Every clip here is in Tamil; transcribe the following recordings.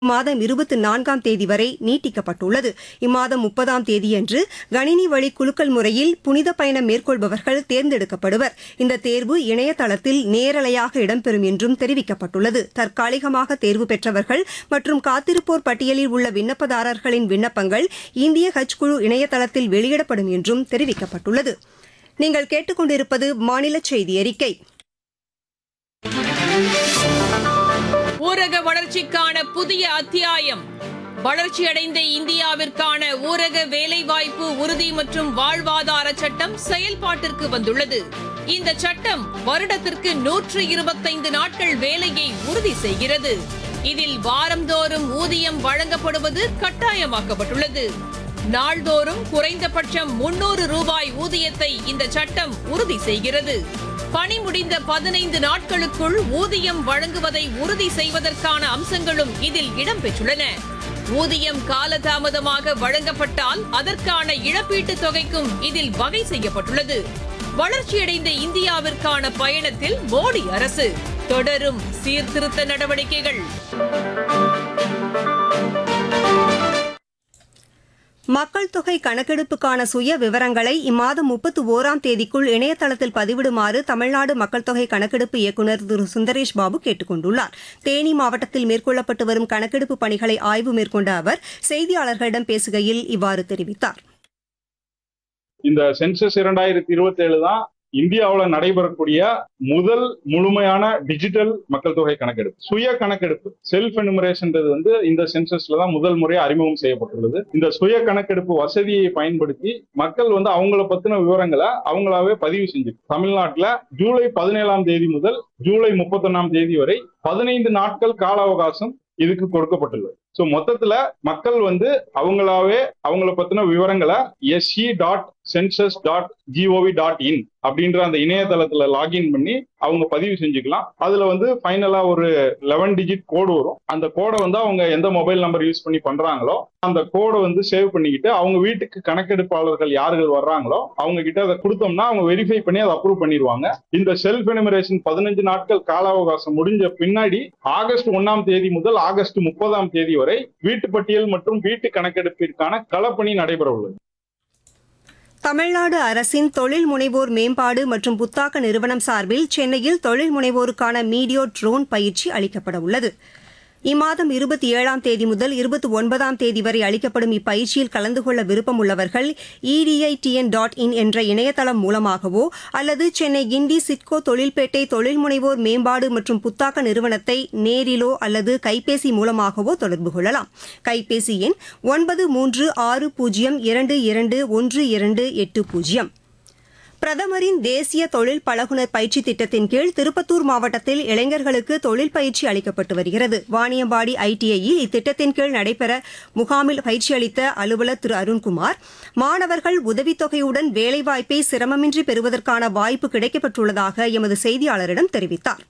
மாதம் இருபத்தி நான்காம் தேதி வரை நீட்டிக்கப்பட்டுள்ளது இம்மாதம் முப்பதாம் தேதியன்று கணினி வழி குலுக்கல் முறையில் புனித பயணம் மேற்கொள்பவர்கள் தேர்ந்தெடுக்கப்படுவர் இந்த தேர்வு இணையதளத்தில் நேரலையாக இடம்பெறும் என்றும் தெரிவிக்கப்பட்டுள்ளது தற்காலிகமாக தேர்வு பெற்றவர்கள் மற்றும் காத்திருப்போர் பட்டியலில் உள்ள விண்ணப்பதாரர்களின் விண்ணப்பங்கள் இந்திய ஹஜ் குழு இணையதளத்தில் வெளியிடப்படும் என்றும் தெரிவிக்கப்பட்டுள்ளது நீங்கள் கேட்டுக்கொண்டிருப்பது மாநில செய்தி அறிக்கை ஊரக வளர்ச்சிக்கான புதிய அத்தியாயம் வளர்ச்சியடைந்த இந்தியாவிற்கான ஊரக வேலைவாய்ப்பு உறுதி மற்றும் வாழ்வாதார சட்டம் செயல்பாட்டிற்கு வந்துள்ளது இந்த சட்டம் வருடத்திற்கு நூற்று இருபத்தைந்து நாட்கள் வேலையை உறுதி செய்கிறது இதில் வாரந்தோறும் ஊதியம் வழங்கப்படுவது கட்டாயமாக்கப்பட்டுள்ளது நாள்தோறும் குறைந்தபட்சம் முன்னூறு ரூபாய் ஊதியத்தை இந்த சட்டம் உறுதி செய்கிறது பணி முடிந்த பதினைந்து நாட்களுக்குள் ஊதியம் வழங்குவதை உறுதி செய்வதற்கான அம்சங்களும் இதில் இடம்பெற்றுள்ளன ஊதியம் காலதாமதமாக வழங்கப்பட்டால் அதற்கான இழப்பீட்டுத் தொகைக்கும் இதில் வகை செய்யப்பட்டுள்ளது வளர்ச்சியடைந்த இந்தியாவிற்கான பயணத்தில் மோடி அரசு தொடரும் சீர்திருத்த நடவடிக்கைகள் மக்கள் தொகை கணக்கெடுப்புக்கான சுய விவரங்களை இம்மாதம் முப்பத்து ஓராம் தேதிக்குள் இணையதளத்தில் பதிவிடுமாறு தமிழ்நாடு மக்கள் தொகை கணக்கெடுப்பு இயக்குநர் திரு சுந்தரேஷ் பாபு கேட்டுக் கொண்டுள்ளார் தேனி மாவட்டத்தில் மேற்கொள்ளப்பட்டு வரும் கணக்கெடுப்பு பணிகளை ஆய்வு மேற்கொண்ட அவர் செய்தியாளர்களிடம் பேசுகையில் இவ்வாறு தெரிவித்தார் இந்த சென்சஸ் இரண்டாயிரத்தி இருபத்தி ஏழு தான் இந்தியாவுல நடைபெறக்கூடிய முதல் முழுமையான டிஜிட்டல் மக்கள் தொகை கணக்கெடுப்பு சுய கணக்கெடுப்பு செல்ஃப் எனுமரேஷன்றது வந்து இந்த சென்சஸ்ல தான் முதல் முறை அறிமுகம் செய்யப்பட்டுள்ளது இந்த சுய கணக்கெடுப்பு வசதியை பயன்படுத்தி மக்கள் வந்து அவங்கள பத்தின விவரங்களை அவங்களாவே பதிவு செஞ்சு தமிழ்நாட்டுல ஜூலை பதினேழாம் தேதி முதல் ஜூலை முப்பத்தொன்னாம் தேதி வரை பதினைந்து நாட்கள் கால அவகாசம் இதுக்கு கொடுக்கப்பட்டுள்ளது சோ மொத்தத்துல மக்கள் வந்து அவங்களாவே அவங்கள பத்தின விவரங்களை SE dot census dot gov dot in அப்படின்ற அந்த இணையதளத்துல லாகின் பண்ணி அவங்க பதிவு செஞ்சுக்கலாம் அதுல வந்து ஃபைனலா ஒரு லெவன் டிஜிட் கோடு வரும் அந்த கோடை வந்து அவங்க எந்த மொபைல் நம்பர் யூஸ் பண்ணி பண்றாங்களோ அந்த கோடை வந்து சேவ் பண்ணிக்கிட்டு அவங்க வீட்டுக்கு கணக்கெடுப்பாளர்கள் யார்கள் வர்றாங்களோ அவங்க கிட்ட அதை கொடுத்தோம்னா அவங்க வெரிஃபை பண்ணி அதை அப்ரூவ் பண்ணிடுவாங்க இந்த செல்ஃப் எனிமரேஷன் பதினஞ்சு நாட்கள் கால அவகாசம் முடிஞ்ச பின்னாடி ஆகஸ்ட் ஒன்னாம் தேதி முதல் ஆகஸ்ட் முப்பதாம் தேதி வரை வீட்டு பட்டியல் மற்றும் வீட்டு கணக்கெடுப்பிற்கான களப்பணி நடைபெற உள்ளது தமிழ்நாடு அரசின் தொழில் முனைவோர் மேம்பாடு மற்றும் புத்தாக்க நிறுவனம் சார்பில் சென்னையில் தொழில் முனைவோருக்கான மீடியோ ட்ரோன் பயிற்சி அளிக்கப்பட உள்ளது இம்மாதம் இருபத்தி ஏழாம் தேதி முதல் இருபத்தி ஒன்பதாம் தேதி வரை அளிக்கப்படும் இப்பயிற்சியில் கலந்து கொள்ள விருப்பம் உள்ளவர்கள் இடிஐடிஎன் டாட் இன் என்ற இணையதளம் மூலமாகவோ அல்லது சென்னை கிண்டி சிட்கோ தொழில்பேட்டை தொழில் முனைவோர் மேம்பாடு மற்றும் புத்தாக்க நிறுவனத்தை நேரிலோ அல்லது கைபேசி மூலமாகவோ தொடர்பு கொள்ளலாம் கைபேசி எண் ஒன்பது மூன்று ஆறு பூஜ்ஜியம் இரண்டு இரண்டு ஒன்று இரண்டு எட்டு பூஜ்ஜியம் பிரதமரின் தேசிய தொழில் பழகுனர் பயிற்சி திட்டத்தின் கீழ் திருப்பத்தூர் மாவட்டத்தில் இளைஞர்களுக்கு தொழில் பயிற்சி அளிக்கப்பட்டு வருகிறது வாணியம்பாடி ஐடிஐயில் இத்திட்டத்தின் கீழ் நடைபெற முகாமில் பயிற்சி அளித்த அலுவலர் திரு அருண்குமார் மாணவர்கள் உதவித்தொகையுடன் வேலைவாய்ப்பை சிரமமின்றி பெறுவதற்கான வாய்ப்பு கிடைக்கப்பட்டுள்ளதாக எமது செய்தியாளரிடம் தெரிவித்தார்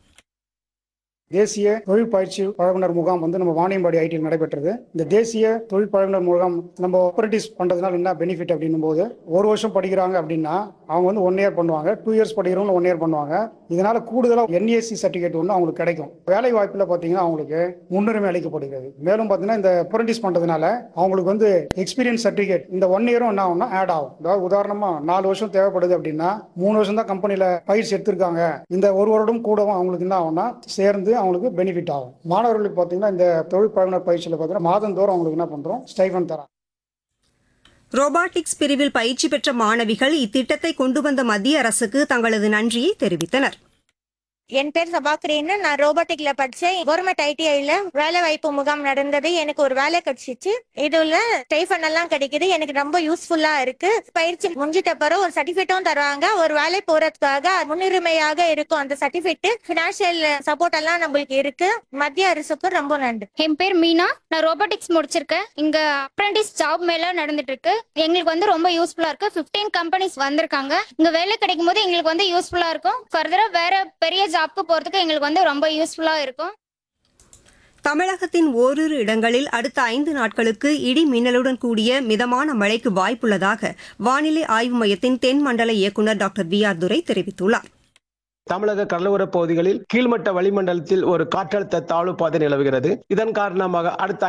தேசிய தொழில் பயிற்சி பழகுனர் முகாம் வந்து நம்ம வாணியம்பாடி ஐடியில் நடைபெற்றது இந்த தேசிய தொழில் பழகுனர் முகாம் நம்ம ஆப்பரேட்டிஸ் பண்றதுனால என்ன பெனிஃபிட் அப்படின்னும் போது ஒரு வருஷம் படிக்கிறாங்க அப்படின்னா அவங்க வந்து ஒன் இயர் பண்ணுவாங்க டூ இயர்ஸ் படிக்கிறவங்க ஒன் இயர் பண்ணுவாங்க இதனால கூடுதலாக என்ஏசி சர்டிஃபிகேட் ஒன்று அவங்களுக்கு கிடைக்கும் வேலை வாய்ப்பில் பார்த்தீங்கன்னா அவங்களுக்கு முன்னுரிமை அளிக்கப்படுகிறது மேலும் பார்த்தீங்கன்னா இந்த அப்ரண்டிஸ் பண்றதுனால அவங்களுக்கு வந்து எக்ஸ்பீரியன்ஸ் சர்டிஃபிகேட் இந்த ஒன் இயரும் என்ன ஆகும்னா ஆட் ஆகும் அதாவது உதாரணமா நாலு வருஷம் தேவைப்படுது அப்படின்னா மூணு வருஷம் தான் கம்பெனியில் பயிற்சி எடுத்திருக்காங்க இந்த ஒரு வருடம் கூடவும் அவங்களுக்கு என்ன ஆகும்னா சேர்ந்து அவங்களுக்கு பெனிஃபிட் ஆகும் மாணவர்களுக்கு பார்த்தீங்கன்னா இந்த தொழில் பழகுனர் பயிற்சியில் பார்த்தீங்கன்னா மாதந்தோறும் அவங்களுக்கு என்ன பண்றோம் ஸ்டைஃபன் தரோம் ரோபாட்டிக்ஸ் பிரிவில் பயிற்சி பெற்ற மாணவிகள் இத்திட்டத்தை கொண்டு வந்த மத்திய அரசுக்கு தங்களது நன்றியை தெரிவித்தனர் என் பேர் சபாக்கிரேன்னு நான் ரோபோட்டிக்ல படிச்சேன் கவர்மெண்ட் ஐடிஐல வேலை வாய்ப்பு முகாம் நடந்தது எனக்கு ஒரு வேலை கிடைச்சிச்சு இதுல ஸ்டைஃபன் எல்லாம் கிடைக்குது எனக்கு ரொம்ப யூஸ்ஃபுல்லா இருக்கு பயிற்சி முடிஞ்சிட்ட பிறகு ஒரு சர்டிபிகேட்டும் தருவாங்க ஒரு வேலை போறதுக்காக முன்னுரிமையாக இருக்கும் அந்த சர்டிபிகேட் பினான்சியல் சப்போர்ட் எல்லாம் நம்மளுக்கு இருக்கு மத்திய அரசுக்கு ரொம்ப நன்றி என் பேர் மீனா நான் ரோபோட்டிக்ஸ் முடிச்சிருக்கேன் இங்க அப்ரண்டிஸ் ஜாப் மேல நடந்துட்டு இருக்கு எங்களுக்கு வந்து ரொம்ப யூஸ்ஃபுல்லா இருக்கு 15 கம்பெனிஸ் வந்திருக்காங்க இங்க வேலை கிடைக்கும் போது எங்களுக்கு வந்து யூஸ்ஃபுல்லா இருக்கும் ஃபர்தரா வேற பெரிய ஜாப்க்கு போறதுக்கு எங்களுக்கு வந்து ரொம்ப யூஸ்ஃபுல்லா இருக்கும் தமிழகத்தின் ஓரிரு இடங்களில் அடுத்த ஐந்து நாட்களுக்கு இடி மின்னலுடன் கூடிய மிதமான மழைக்கு வாய்ப்புள்ளதாக வானிலை ஆய்வு மையத்தின் தென் மண்டல இயக்குநர் டாக்டர் வி ஆர் துரை தெரிவித்துள்ளார் தமிழக கடலோர பகுதிகளில் கீழ்மட்ட வளிமண்டலத்தில் ஒரு காற்றழுத்த தாழ்வு பாதை நிலவுகிறது இதன் காரணமாக அடுத்த